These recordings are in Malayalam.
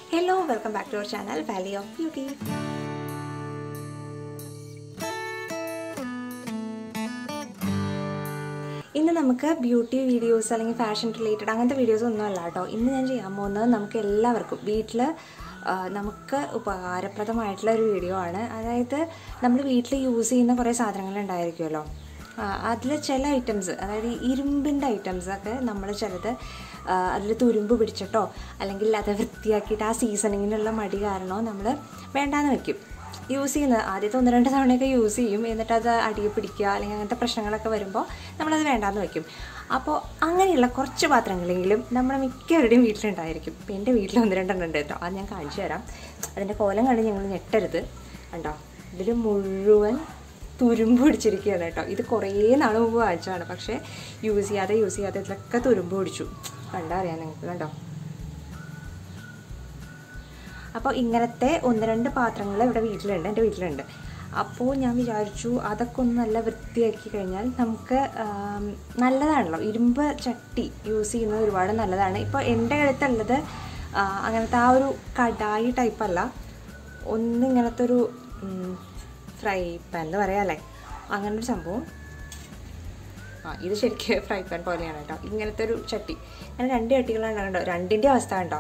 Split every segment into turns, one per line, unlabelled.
hello welcome back to our channel valley of beauty ഇന്ന് നമുക്ക് ബ്യൂട്ടി വീഡിയോസ് അല്ലെങ്കിൽ ഫാഷൻ റിലേറ്റഡ് അങ്ങനത്തെ വീഡിയോസ് ഒന്നും അല്ല കേട്ടോ ഇന്ന് ഞാൻ ചെയ്യാൻ പോകുന്നത് നമുക്ക് എല്ലാവർക്കും വീട്ടിൽ നമുക്ക് ഉപകാരപ്രദമായിട്ടുള്ള ഒരു വീഡിയോ ആണ് അതായത് നമ്മൾ വീട്ടിൽ യൂസ് ചെയ്യുന്ന കുറേ സാധനങ്ങൾ ഉണ്ടായിരിക്കുമല്ലോ അതിൽ ചില ഐറ്റംസ് അതായത് ഈ ഇരുമ്പിൻ്റെ ഐറ്റംസ് ഒക്കെ നമ്മൾ ചിലത് അതിൽ തുരുമ്പ് പിടിച്ചിട്ടോ അല്ലെങ്കിൽ അത് വൃത്തിയാക്കിയിട്ട് ആ സീസണിങ്ങിനുള്ള മടി കാരണമോ നമ്മൾ വേണ്ടാന്ന് വെക്കും യൂസ് ചെയ്യുന്നത് ആദ്യത്തെ ഒന്ന് രണ്ട് തവണയൊക്കെ യൂസ് ചെയ്യും എന്നിട്ട് അത് അടിയെ പിടിക്കുക അല്ലെങ്കിൽ അങ്ങനത്തെ പ്രശ്നങ്ങളൊക്കെ വരുമ്പോൾ നമ്മളത് വേണ്ടാന്ന് വെക്കും അപ്പോൾ അങ്ങനെയുള്ള കുറച്ച് പാത്രങ്ങളെങ്കിലും നമ്മുടെ മിക്കവരുടെയും വീട്ടിലുണ്ടായിരിക്കും ഇപ്പം എൻ്റെ വീട്ടിൽ ഒന്ന് രണ്ടെണ്ണം ഉണ്ട് കേട്ടോ അത് ഞാൻ കാണിച്ചു തരാം അതിൻ്റെ കോലം കണ്ട് ഞങ്ങൾ ഞെട്ടരുത് കണ്ടോ ഇതിൽ മുഴുവൻ തുരുമ്പ് പിടിച്ചിരിക്കുകയാണ് കേട്ടോ ഇത് കുറേ നാൾ മുമ്പ് വാങ്ങിച്ചതാണ് പക്ഷേ യൂസ് ചെയ്യാതെ യൂസ് ചെയ്യാതെ ഇതിലൊക്കെ തുരുമ്പ് പിടിച്ചു കണ്ടാൽ അറിയാം നിങ്ങൾക്ക് കണ്ടോ അപ്പോൾ ഇങ്ങനത്തെ ഒന്ന് രണ്ട് പാത്രങ്ങൾ ഇവിടെ വീട്ടിലുണ്ട് എൻ്റെ വീട്ടിലുണ്ട് അപ്പോൾ ഞാൻ വിചാരിച്ചു അതൊക്കെ ഒന്ന് നല്ല വൃത്തിയാക്കി കഴിഞ്ഞാൽ നമുക്ക് നല്ലതാണല്ലോ ഇരുമ്പ് ചട്ടി യൂസ് ചെയ്യുന്നത് ഒരുപാട് നല്ലതാണ് ഇപ്പോൾ എൻ്റെ അടുത്തുള്ളത് അങ്ങനത്തെ ആ ഒരു കടായി ടൈപ്പല്ല ഒന്ന് ഇങ്ങനത്തെ ഒരു ഫ്രൈ പാൻ എന്ന് പറയാമല്ലേ അങ്ങനെ ഒരു സംഭവം ആ ഇത് ശരിക്കും ഫ്രൈ പാൻ പോലെയാണ് കേട്ടോ ഇങ്ങനത്തെ ഒരു ചട്ടി അങ്ങനെ രണ്ട് ചട്ടികളാണ് കണ്ടോ രണ്ടിൻ്റെ അവസ്ഥ കണ്ടോ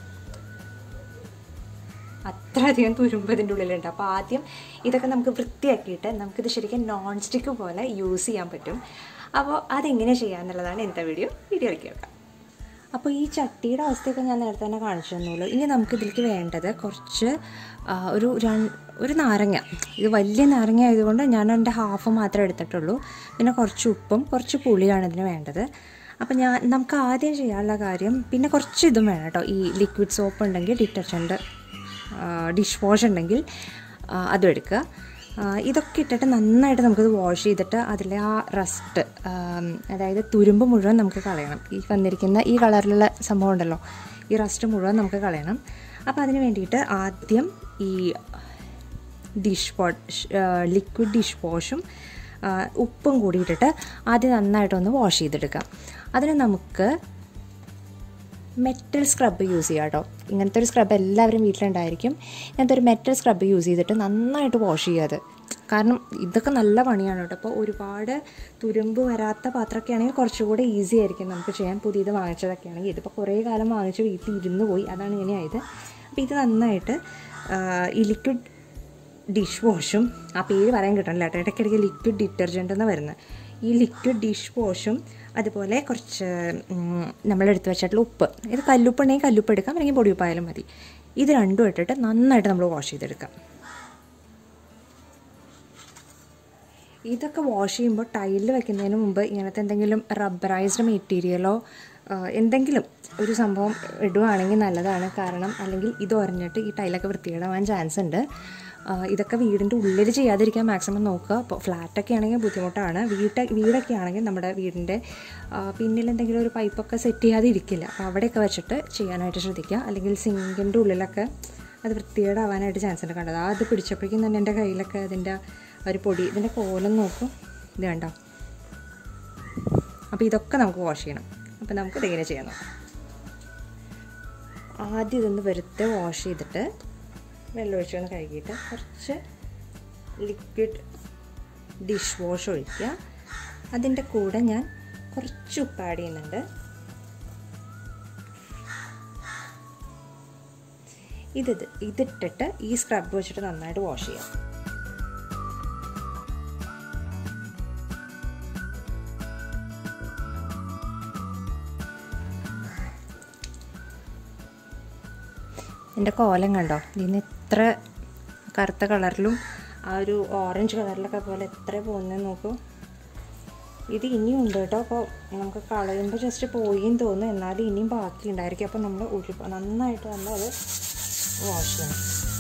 അത്രയധികം തുരുമ്പ് ഇതിൻ്റെ ഉള്ളിലുണ്ട് അപ്പോൾ ആദ്യം ഇതൊക്കെ നമുക്ക് വൃത്തിയാക്കിയിട്ട് നമുക്കിത് ശരിക്കും നോൺ സ്റ്റിക്ക് പോലെ യൂസ് ചെയ്യാൻ പറ്റും അപ്പോൾ അതെങ്ങനെ ചെയ്യാമെന്നുള്ളതാണ് ഇന്നത്തെ വീഡിയോ വീഡിയോയിലേക്ക് വെക്കാം അപ്പോൾ ഈ ചട്ടിയുടെ അവസ്ഥയൊക്കെ ഞാൻ നേരത്തെ തന്നെ കാണിച്ചു തന്നുള്ളൂ ഇനി നമുക്ക് ഇതിലേക്ക് വേണ്ടത് കുറച്ച് ഒരു ഒരു നാരങ്ങ ഇത് വലിയ നാരങ്ങ ആയതുകൊണ്ട് ഞാൻ എൻ്റെ ഹാഫ് മാത്രമേ എടുത്തിട്ടുള്ളൂ പിന്നെ കുറച്ച് ഉപ്പും കുറച്ച് പുളിയാണ് ഇതിന് വേണ്ടത് അപ്പോൾ ഞാൻ നമുക്ക് ആദ്യം ചെയ്യാനുള്ള കാര്യം പിന്നെ കുറച്ച് ഇതും വേണം കേട്ടോ ഈ ലിക്വിഡ് സോപ്പ് ഉണ്ടെങ്കിൽ ഡിറ്റർജൻറ്റ് ഡിഷ് വാഷ് ഉണ്ടെങ്കിൽ അതും എടുക്കുക ഇതൊക്കെ ഇട്ടിട്ട് നന്നായിട്ട് നമുക്കിത് വാഷ് ചെയ്തിട്ട് അതിലെ ആ റസ്റ്റ് അതായത് തുരുമ്പ് മുഴുവൻ നമുക്ക് കളയണം ഈ വന്നിരിക്കുന്ന ഈ കളറിലുള്ള സംഭവം ഉണ്ടല്ലോ ഈ റസ്റ്റ് മുഴുവൻ നമുക്ക് കളയണം അപ്പോൾ അതിന് വേണ്ടിയിട്ട് ആദ്യം ഈ ഡിഷ് വാഷ് ലിക്വിഡ് ഡിഷ് വാഷും ഉപ്പും കൂടിയിട്ടിട്ട് ആദ്യം നന്നായിട്ടൊന്ന് വാഷ് ചെയ്തെടുക്കാം അതിന് നമുക്ക് മെറ്റൽ സ്ക്രബ് യൂസ് ചെയ്യുക കേട്ടോ ഇങ്ങനത്തെ ഒരു സ്ക്രബ് എല്ലാവരും വീട്ടിലുണ്ടായിരിക്കും ഇങ്ങനത്തെ ഒരു മെറ്റൽ സ്ക്രബ് യൂസ് ചെയ്തിട്ട് നന്നായിട്ട് വാഷ് ചെയ്യാത് കാരണം ഇതൊക്കെ നല്ല പണിയാണ് കേട്ടോ അപ്പോൾ ഒരുപാട് തുരുമ്പ് വരാത്ത പാത്രമൊക്കെ ആണെങ്കിൽ കുറച്ചുകൂടെ ഈസി ആയിരിക്കും നമുക്ക് ചെയ്യാൻ പുതിയത് വാങ്ങിച്ചതൊക്കെ ആണെങ്കിൽ ഇതിപ്പോൾ കുറേ കാലം വാങ്ങിച്ച് വീട്ടിൽ ഇരുന്ന് പോയി അതാണ് ഇങ്ങനെ ആയത് അപ്പോൾ ഇത് നന്നായിട്ട് ഈ ലിക്വിഡ് ഡിഷ് വാഷും ആ പേര് പറയാൻ കിട്ടണില്ല കേട്ടോ ഇടയ്ക്കിടയ്ക്ക് ലിക്വിഡ് ഡിറ്റർജൻറ്റ് എന്ന് വരുന്നത് ഈ ലിക്വിഡ് ഡിഷ് വാഷും അതുപോലെ കുറച്ച് നമ്മളെടുത്ത് വെച്ചിട്ടുള്ള ഉപ്പ് ഇത് കല്ലുപ്പുണ്ടെങ്കിൽ കല്ലുപ്പ് എടുക്കാം അല്ലെങ്കിൽ പൊടിയുപ്പായാലും മതി ഇത് രണ്ടും ഇട്ടിട്ട് നന്നായിട്ട് നമ്മൾ വാഷ് ചെയ്തെടുക്കാം ഇതൊക്കെ വാഷ് ചെയ്യുമ്പോൾ ടൈലിൽ വെക്കുന്നതിന് മുമ്പ് ഇങ്ങനത്തെ എന്തെങ്കിലും റബ്ബറൈസ്ഡ് മെറ്റീരിയലോ എന്തെങ്കിലും ഒരു സംഭവം ഇടുവാണെങ്കിൽ നല്ലതാണ് കാരണം അല്ലെങ്കിൽ ഇത് ഉറഞ്ഞിട്ട് ഈ ടൈലൊക്കെ വൃത്തിയിടാൻ ചാൻസ് ഉണ്ട് ഇതൊക്കെ വീടിൻ്റെ ഉള്ളിൽ ചെയ്യാതിരിക്കാൻ മാക്സിമം നോക്കുക അപ്പോൾ ഫ്ലാറ്റൊക്കെ ആണെങ്കിൽ ബുദ്ധിമുട്ടാണ് വീട്ട് വീടൊക്കെ ആണെങ്കിൽ നമ്മുടെ വീടിൻ്റെ പിന്നിൽ എന്തെങ്കിലും ഒരു പൈപ്പൊക്കെ സെറ്റ് ചെയ്യാതെ ഇരിക്കില്ല അപ്പോൾ അവിടെയൊക്കെ വെച്ചിട്ട് ചെയ്യാനായിട്ട് ശ്രദ്ധിക്കുക അല്ലെങ്കിൽ സിങ്കിൻ്റെ ഉള്ളിലൊക്കെ അത് വൃത്തികേടാവാനായിട്ട് ചാൻസ് ഉണ്ട് കണ്ടത് അത് പിടിച്ചപ്പോഴേക്കും തന്നെ എൻ്റെ കയ്യിലൊക്കെ അതിൻ്റെ ഒരു പൊടി ഇതിൻ്റെ കോലം നോക്കും ഇത് കണ്ടോ അപ്പോൾ ഇതൊക്കെ നമുക്ക് വാഷ് ചെയ്യണം അപ്പോൾ നമുക്ക് ഇതെങ്ങനെ ചെയ്യാൻ നോക്കാം ആദ്യം ഇതൊന്ന് വെറുതെ വാഷ് ചെയ്തിട്ട് വെള്ളം ഒഴിച്ച് ഒന്ന് കഴുകിയിട്ട് കുറച്ച് ലിക്വിഡ് ഡിഷ് വാഷ് ഒഴിക്കുക അതിൻ്റെ കൂടെ ഞാൻ കുറച്ച് ഉപ്പ് ആഡ് ചെയ്യുന്നുണ്ട് ഇത് ഇതിട്ടിട്ട് ഈ സ്ക്രബ് വെച്ചിട്ട് നന്നായിട്ട് വാഷ് ചെയ്യാം എൻ്റെ കോലം കണ്ടോ ഇതിന് എത്ര കറുത്ത കളറിലും ആ ഒരു ഓറഞ്ച് കളറിലൊക്കെ പോലെ എത്ര പോകുന്നതെന്ന് നോക്കൂ ഇത് ഇനിയും ഉണ്ട് കേട്ടോ അപ്പോൾ നമുക്ക് കളയുമ്പോൾ ജസ്റ്റ് പോയിന്ന് തോന്നും എന്നാലും ഇനിയും ബാക്കി ഉണ്ടായിരിക്കും അപ്പോൾ നമ്മൾ ഒരു നന്നായിട്ട് നമ്മൾ അത് വാഷ് ചെയ്യണം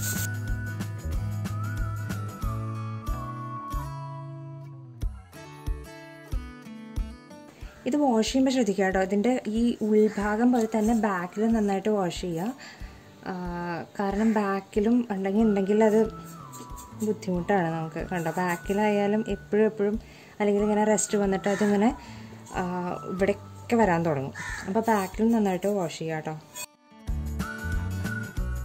ഇത് വാഷ് ചെയ്യുമ്പോൾ ശ്രദ്ധിക്കുക കേട്ടോ ഇതിൻ്റെ ഈ ഉൾഭാഗം പോലെ തന്നെ ബാക്കിൽ നന്നായിട്ട് വാഷ് ചെയ്യുക കാരണം ബാക്കിലും ഉണ്ടെങ്കിൽ ഉണ്ടെങ്കിൽ അത് ബുദ്ധിമുട്ടാണ് നമുക്ക് കണ്ടോ ബാക്കിലായാലും എപ്പോഴും എപ്പോഴും അല്ലെങ്കിൽ ഇങ്ങനെ റെസ്റ്റ് വന്നിട്ട് അതിങ്ങനെ ഇവിടെയൊക്കെ വരാൻ തുടങ്ങും അപ്പോൾ ബാക്കിലും നന്നായിട്ട് വാഷ് ചെയ്യാം കേട്ടോ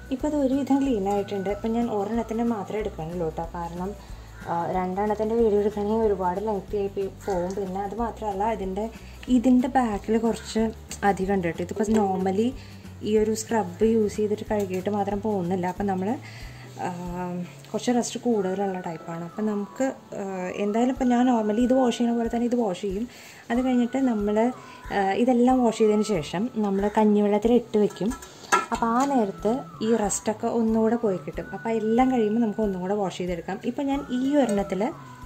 ഇപ്പോൾ അത് ഒരുവിധം ക്ലീൻ ആയിട്ടുണ്ട് ഇപ്പം ഞാൻ ഒരെണ്ണത്തിൻ്റെ മാത്രമേ എടുക്കണുള്ളൂ കേട്ടോ കാരണം ആ, രണ്ടെണ്ണത്തിൻ്റെ വീഡിയോ എടുക്കണമെങ്കിൽ ഒരുപാട് ലെങ്തി ആയി പോയി പോവും പിന്നെ അത് മാത്രമല്ല ഇതിൻ്റെ ഇതിൻ്റെ ബാക്കിൽ കുറച്ച് അധികം ഉണ്ട് കേട്ടോ ഇതിപ്പോൾ നോർമലി ഈ ഒരു സ്ക്രബ് യൂസ് ചെയ്തിട്ട് കഴുകിയിട്ട് മാത്രം പോകുന്നില്ല അപ്പം നമ്മൾ കുറച്ച് റെസ്റ്റ് കൂടുതലുള്ള ടൈപ്പാണ് അപ്പം നമുക്ക് ആ, എന്തായാലും ഇപ്പം ഞാൻ നോർമലി ഇത് വാഷ് ചെയ്യുന്ന പോലെ തന്നെ ഇത് വാഷ് ചെയ്യും അത് കഴിഞ്ഞിട്ട് നമ്മൾ ഇതെല്ലാം വാഷ് ചെയ്തതിന് ശേഷം നമ്മൾ കഞ്ഞിവെള്ളത്തിൽ ഇട്ട് വെക്കും അപ്പോൾ ആ നേരത്ത് ഈ റസ്റ്റൊക്കെ ഒന്നുകൂടെ പോയി കിട്ടും അപ്പോൾ എല്ലാം കഴിയുമ്പോൾ നമുക്ക് ഒന്നും കൂടെ വാഷ് ചെയ്തെടുക്കാം ഇപ്പോൾ ഞാൻ ഈ ഒരെണ്ണത്തിൽ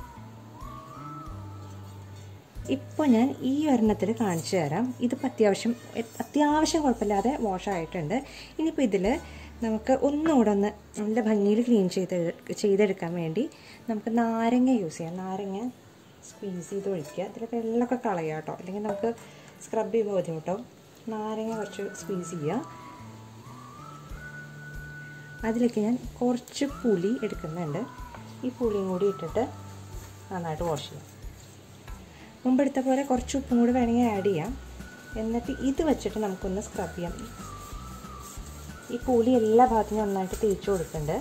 ഇപ്പോൾ ഞാൻ ഈ ഒരെണ്ണത്തിൽ കാണിച്ചു തരാം ഇതിപ്പോൾ അത്യാവശ്യം അത്യാവശ്യം കുഴപ്പമില്ലാതെ വാഷ് ആയിട്ടുണ്ട് ഇനിയിപ്പോൾ ഇതിൽ നമുക്ക് ഒന്നുകൂടെ ഒന്ന് നല്ല ഭംഗിയിൽ ക്ലീൻ ചെയ്ത് ചെയ്തെടുക്കാൻ വേണ്ടി നമുക്ക് നാരങ്ങ യൂസ് ചെയ്യാം നാരങ്ങ സ്ക്വീസ് ചെയ്ത് ഒഴിക്കുക ഇതിൽ വെള്ളമൊക്കെ കളയുക കേട്ടോ അല്ലെങ്കിൽ നമുക്ക് സ്ക്രബ് ചെയ്യുമ്പോൾ ബുദ്ധിമുട്ടാവും നാരങ്ങ കുറച്ച് സ്ക്വീസ് ചെയ്യുക അതിലേക്ക് ഞാൻ കുറച്ച് പുളി എടുക്കുന്നുണ്ട് ഈ പുളിയും കൂടി ഇട്ടിട്ട് നന്നായിട്ട് വാഷ് ചെയ്യാം മുമ്പെടുത്ത പോലെ കുറച്ച് ഉപ്പും കൂടി വേണമെങ്കിൽ ആഡ് ചെയ്യാം എന്നിട്ട് ഇത് വെച്ചിട്ട് നമുക്കൊന്ന് സ്ക്രബ് ചെയ്യാം ഈ പുളി എല്ലാ ഭാഗത്തും നന്നായിട്ട് തേച്ച് കൊടുക്കുന്നുണ്ട്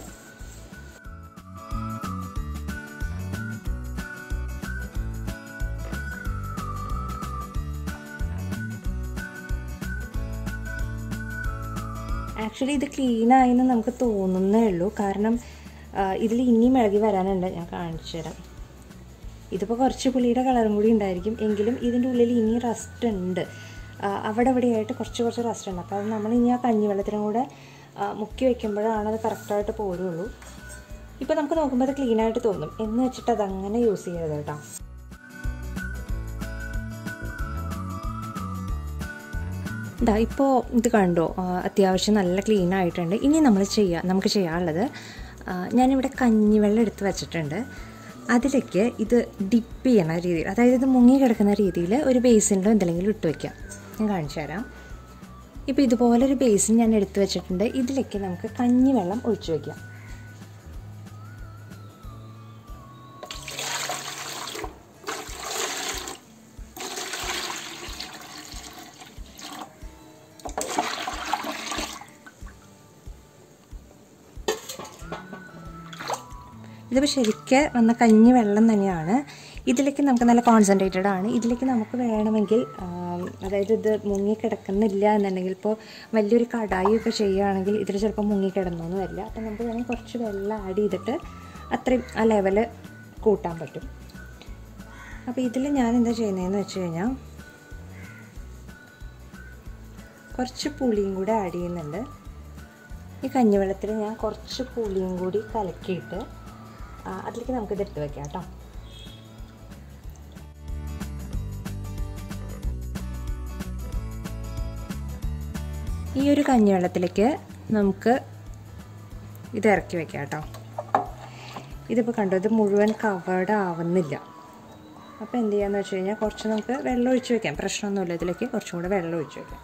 ആക്ച്വലി ഇത് ക്ലീൻ ആയെന്ന് നമുക്ക് തോന്നുന്നേ ഉള്ളൂ കാരണം ഇതിൽ ഇനിയും ഇളകി വരാനുണ്ട് ഞാൻ കാണിച്ചു തരാം ഇതിപ്പോൾ കുറച്ച് പുളിയുടെ കളറും കൂടി ഉണ്ടായിരിക്കും എങ്കിലും ഇതിൻ്റെ ഉള്ളിൽ ഇനി റസ്റ്റ് ഉണ്ട് ആ, അവിടെ ഇവിടെയായിട്ട് കുറച്ച് കുറച്ച് റസ്റ്റ് ഉണ്ട് അപ്പോൾ അത് നമ്മൾ ഇനി ആ കഞ്ഞിവെള്ളത്തിനും കൂടെ ആ, മുക്കി വയ്ക്കുമ്പോഴാണ് അത് കറക്റ്റായിട്ട് പോരുള്ളൂ ഇപ്പോൾ നമുക്ക് നോക്കുമ്പോൾ അത് ക്ലീൻ ആയിട്ട് തോന്നും എന്ന് വെച്ചിട്ട് അത് അങ്ങനെ യൂസ് ചെയ്യരുത് കേട്ടോ ഇതാ ഇപ്പോൾ ഇത് കണ്ടോ ആ, അത്യാവശ്യം നല്ല ക്ലീൻ ആയിട്ടുണ്ട് ഇനി നമ്മൾ ചെയ്യുക നമുക്ക് ചെയ്യാനുള്ളത് ആ, ഞാനിവിടെ കഞ്ഞിവെള്ളം എടുത്ത് വെച്ചിട്ടുണ്ട് അതിലേക്ക് ഇത് ഡിപ്പ് ചെയ്യണ രീതിയിൽ അതായത് ഇത് മുങ്ങി കിടക്കുന്ന രീതിയിൽ ഒരു ബേസിനിലോ എന്തെങ്കിലും ഇട്ട് വയ്ക്കാം ഞാൻ കാണിച്ചു തരാം ഇപ്പോൾ ഇതുപോലെ ഒരു ബേസിൻ ഞാൻ എടുത്ത് വെച്ചിട്ടുണ്ട് ഇതിലേക്ക് നമുക്ക് കഞ്ഞിവെള്ളം ഒഴിച്ചു വയ്ക്കാം ഇതിപ്പോൾ ശരിക്ക് വന്ന കഞ്ഞി വെള്ളം തന്നെയാണ് ഇതിലേക്ക് നമുക്ക് നല്ല കോൺസെൻട്രേറ്റഡ് ആണ് ഇതിലേക്ക് നമുക്ക് വേണമെങ്കിൽ ആം, അതായത് ഇത് മുങ്ങിക്കിടക്കുന്നില്ല എന്നുണ്ടെങ്കിൽ ഇപ്പോൾ വലിയൊരു കടായി ഒക്കെ ചെയ്യുകയാണെങ്കിൽ ഇതിൽ ചിലപ്പോൾ മുങ്ങിക്കിടന്നൊന്നും വരില്ല അപ്പം നമുക്ക് വേണമെങ്കിൽ കുറച്ച് വെള്ളം ആഡ് ചെയ്തിട്ട് അത്രയും ആ ലെവല് കൂട്ടാൻ പറ്റും അപ്പോൾ ഇതിൽ ഞാൻ എന്താ ചെയ്യുന്നതെന്ന് വെച്ച് കഴിഞ്ഞാൽ കുറച്ച് പുളിയും കൂടെ ആഡ് ചെയ്യുന്നുണ്ട് ഈ കഞ്ഞിവെള്ളത്തിൽ ഞാൻ കുറച്ച് പുളിയും കൂടി കലക്കിയിട്ട് ആ, അതിലേക്ക് നമുക്കിത് ഇട്ട് വെക്കാം കേട്ടോ ഈ ഒരു കഞ്ഞിവെള്ളത്തിലേക്ക് നമുക്ക് ഇത് ഇറക്കി വെക്കാം കേട്ടോ ഇതിപ്പോൾ കണ്ടോ ഇത് മുഴുവൻ കവേർഡ് ആവുന്നില്ല അപ്പോൾ എന്ത് ചെയ്യാന്ന് വെച്ച് കഴിഞ്ഞാൽ കുറച്ച് നമുക്ക് വെള്ളം ഒഴിച്ച് വെക്കാം പ്രശ്നമൊന്നുമില്ല ഇതിലേക്ക് കുറച്ചും കൂടെ വെള്ളം ഒഴിച്ച് വെക്കാം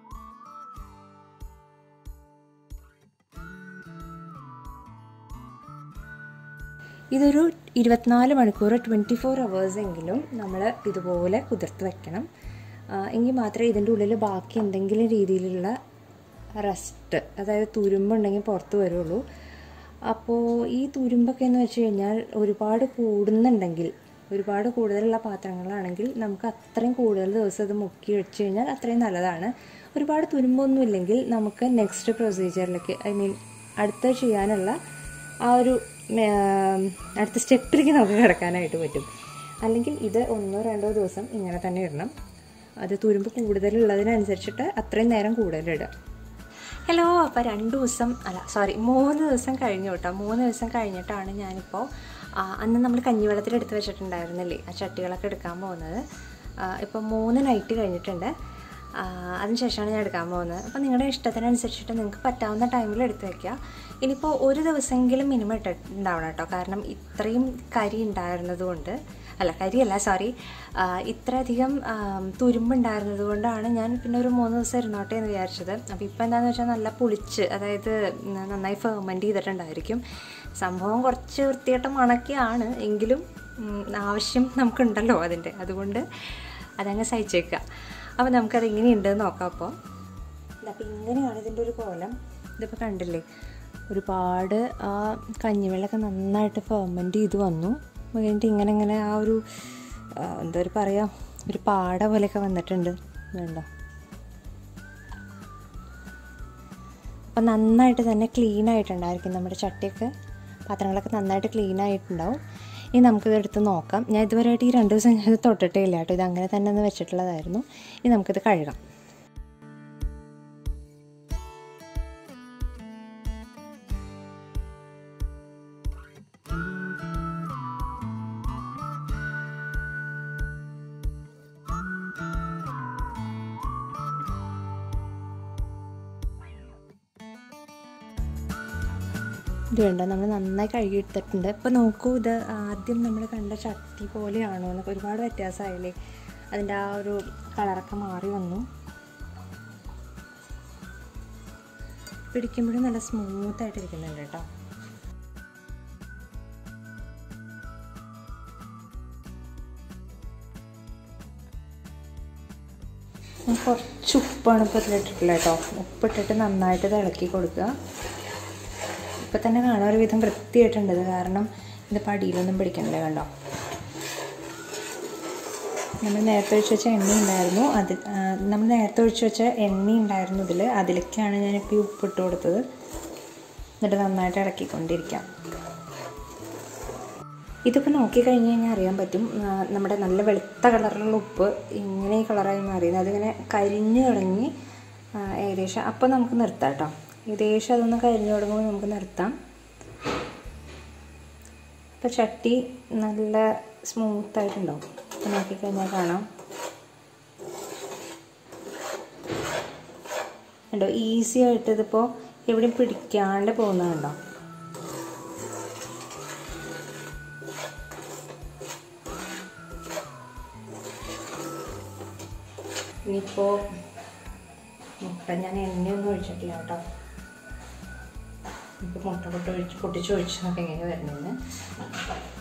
ഇതൊരു ഇരുപത്തിനാല് മണിക്കൂർ ട്വൻറ്റി ഫോർ എങ്കിലും നമ്മൾ ഇതുപോലെ കുതിർത്ത് വെക്കണം ആ, എങ്കിൽ മാത്രമേ ഇതിൻ്റെ ഉള്ളിൽ ബാക്കി എന്തെങ്കിലും രീതിയിലുള്ള റസ്റ്റ് അതായത് തുരുമ്പുണ്ടെങ്കിൽ പുറത്ത് വരുള്ളൂ അപ്പോൾ ഈ തുരുമ്പൊക്കെ എന്ന് വെച്ച് കഴിഞ്ഞാൽ ഒരുപാട് കൂടുന്നുണ്ടെങ്കിൽ ഒരുപാട് കൂടുതലുള്ള പാത്രങ്ങളാണെങ്കിൽ നമുക്ക് അത്രയും കൂടുതൽ ദിവസം ഇത് മുക്കി വെച്ച് കഴിഞ്ഞാൽ അത്രയും നല്ലതാണ് ഒരുപാട് തുരുമ്പൊന്നും ഇല്ലെങ്കിൽ നമുക്ക് നെക്സ്റ്റ് പ്രൊസീജിയറിലേക്ക് ഐ മീൻ അടുത്ത ചെയ്യാനുള്ള ആ ഒരു ഉം, അടുത്ത സ്റ്റെപ്പിലേക്ക് നമുക്ക് കിടക്കാനായിട്ട് പറ്റും അല്ലെങ്കിൽ ഇത് ഒന്നോ രണ്ടോ ദിവസം ഇങ്ങനെ തന്നെ ഇടണം അത് തുരുമ്പ് കൂടുതലുള്ളതിനനുസരിച്ചിട്ട് അത്രയും നേരം കൂടുതലിടുക ഹലോ അപ്പോൾ രണ്ട് ദിവസം അല്ല സോറി മൂന്ന് ദിവസം കഴിഞ്ഞു കേട്ടോ മൂന്ന് ദിവസം കഴിഞ്ഞിട്ടാണ് ഞാനിപ്പോൾ ആ, അന്ന് നമ്മൾ കഞ്ഞിവെള്ളത്തിൽ എടുത്ത് വെച്ചിട്ടുണ്ടായിരുന്നില്ലേ ആ ചട്ടികളൊക്കെ എടുക്കാൻ പോകുന്നത് ഇപ്പോൾ മൂന്ന് നൈറ്റ് കഴിഞ്ഞിട്ടുണ്ട് ആ, അതിനുശേഷമാണ് ഞാൻ എടുക്കാൻ പോകുന്നത് അപ്പോൾ നിങ്ങളുടെ ഇഷ്ടത്തിനനുസരിച്ചിട്ട് നിങ്ങൾക്ക് പറ്റാവുന്ന ടൈമിൽ എടുത്ത് വെക്കുക ഇനിയിപ്പോൾ ഒരു ദിവസമെങ്കിലും മിനിമം ഇട്ടിട്ടുണ്ടാവണം കേട്ടോ കാരണം ഇത്രയും കരി ഉണ്ടായിരുന്നത് കൊണ്ട് അല്ല കരിയല്ല സോറി ഇത്രയധികം ആം, തുരുമ്പുണ്ടായിരുന്നത് കൊണ്ടാണ് ഞാൻ പിന്നെ ഒരു മൂന്ന് ദിവസം ഇരുന്നോട്ടെ എന്ന് വിചാരിച്ചത് അപ്പോൾ ഇപ്പോൾ എന്താണെന്ന് വെച്ചാൽ നല്ല പുളിച്ച് അതായത് ന- നന്നായി ഫെർമെൻറ്റ് ചെയ്തിട്ടുണ്ടായിരിക്കും സംഭവം കുറച്ച് വൃത്തികെട്ട മണക്കെയാണ് എങ്കിലും ഉം, ആവശ്യം നമുക്കുണ്ടല്ലോ അതിൻ്റെ അതുകൊണ്ട് അതങ്ങ് സഹിച്ചേക്കുക അപ്പോൾ നമുക്കത് എങ്ങനെയുണ്ടെന്ന് നോക്കാം അപ്പോൾ അപ്പോൾ ഇങ്ങനെയാണ് ഇതിൻ്റെ ഒരു കോലം ഇതിപ്പോൾ കണ്ടില്ലേ ഒരുപാട് ആ കഞ്ഞിവെള്ളമൊക്കെ നന്നായിട്ട് ഫെർമെൻറ്റ് ചെയ്ത് വന്നു അത് കഴിഞ്ഞിട്ട് ഇങ്ങനെ ഇങ്ങനെ ആ ഒരു ആ, എന്താ ഒരു പറയുക ഒരു പാട പോലെയൊക്കെ വന്നിട്ടുണ്ട് വേണ്ട അപ്പം നന്നായിട്ട് തന്നെ ക്ലീൻ ആയിട്ടുണ്ടായിരിക്കും നമ്മുടെ ചട്ടിയൊക്കെ പാത്രങ്ങളൊക്കെ നന്നായിട്ട് ക്ലീൻ ആയിട്ടുണ്ടാവും ഇനി നമുക്കിത് എടുത്ത് നോക്കാം ഞാൻ ഇതുവരെയായിട്ട് ഈ രണ്ട് ദിവസം ഞാൻ ഇത് തൊട്ടിട്ടേ ഇല്ല കേട്ടോ ഇത് അങ്ങനെ തന്നെ ഒന്ന് വെച്ചിട്ടുള്ളതായിരുന്നു ഇനി നമുക്കിത് കഴുകാം ഇത് വേണ്ട നമ്മൾ നന്നായി കഴുകിയെടുത്തിട്ടുണ്ട് ഇപ്പോൾ നോക്കൂ ഇത് ആദ്യം നമ്മൾ കണ്ട ചട്ടി പോലെയാണോ എന്നൊക്കെ ഒരുപാട് വ്യത്യാസമായില്ലേ അതിൻ്റെ ആ ഒരു കളറൊക്കെ മാറി വന്നു പിടിക്കുമ്പോഴും നല്ല സ്മൂത്തായിട്ട് ഇരിക്കുന്നുണ്ട് കേട്ടോ ഞാൻ കുറച്ച് ഉപ്പാണ് ഇപ്പോൾ ഇതിലിട്ടിട്ടുള്ളത് കേട്ടോ ഉപ്പിട്ടിട്ട് നന്നായിട്ട് ഇത് ഇളക്കി കൊടുക്കുക ഇപ്പം തന്നെ കാണാൻ ഒരു വിധം വൃത്തിയായിട്ടുണ്ട് ഇത് കാരണം ഇത് പടിയിലൊന്നും പിടിക്കണില്ല കണ്ടോ നമ്മൾ നേരത്തെ ഒഴിച്ച് വെച്ച എണ്ണ ഉണ്ടായിരുന്നു അതിൽ നമ്മൾ നേരത്തെ ഒഴിച്ച് വെച്ച എണ്ണ ഉണ്ടായിരുന്നു ഇതിൽ അതിലേക്കാണ് ഞാനിപ്പോൾ ഈ ഉപ്പിട്ട് കൊടുത്തത് എന്നിട്ട് നന്നായിട്ട് ഇളക്കിക്കൊണ്ടിരിക്കാം ഇതിപ്പോൾ നോക്കിക്കഴിഞ്ഞ് കഴിഞ്ഞാൽ അറിയാൻ പറ്റും ആ, നമ്മുടെ നല്ല വെളുത്ത കളറിലുള്ള ഉപ്പ് ഇങ്ങനെ ഈ കളറായി മാറിയത് അതിങ്ങനെ കരിഞ്ഞു തുടങ്ങി ആ, ഏകദേശം അപ്പോൾ നമുക്ക് നിർത്താം കേട്ടോ ഏകദേശം അതൊന്ന് കരിഞ്ഞു തുടങ്ങുമ്പോൾ നമുക്ക് നിർത്താം ഇപ്പോൾ ചട്ടി നല്ല സ്മൂത്തായിട്ടുണ്ടാവും അപ്പോൾ നോക്കിക്കഴിഞ്ഞാൽ കാണാം കണ്ടോ ഈസി ആയിട്ട് ഇതിപ്പോൾ എവിടെയും പിടിക്കാണ്ട് പോകുന്നതുണ്ടോ ഇനിയിപ്പോൾ മുട്ട ഞാൻ എണ്ണയൊന്നും ഒഴിച്ചിട്ടില്ല കേട്ടോ ഇപ്പോൾ മുട്ട പൊട്ട് ഒഴിച്ച് പൊട്ടിച്ച് ഒഴിച്ച് നോക്കി എങ്ങനെ വരുന്നതെന്ന്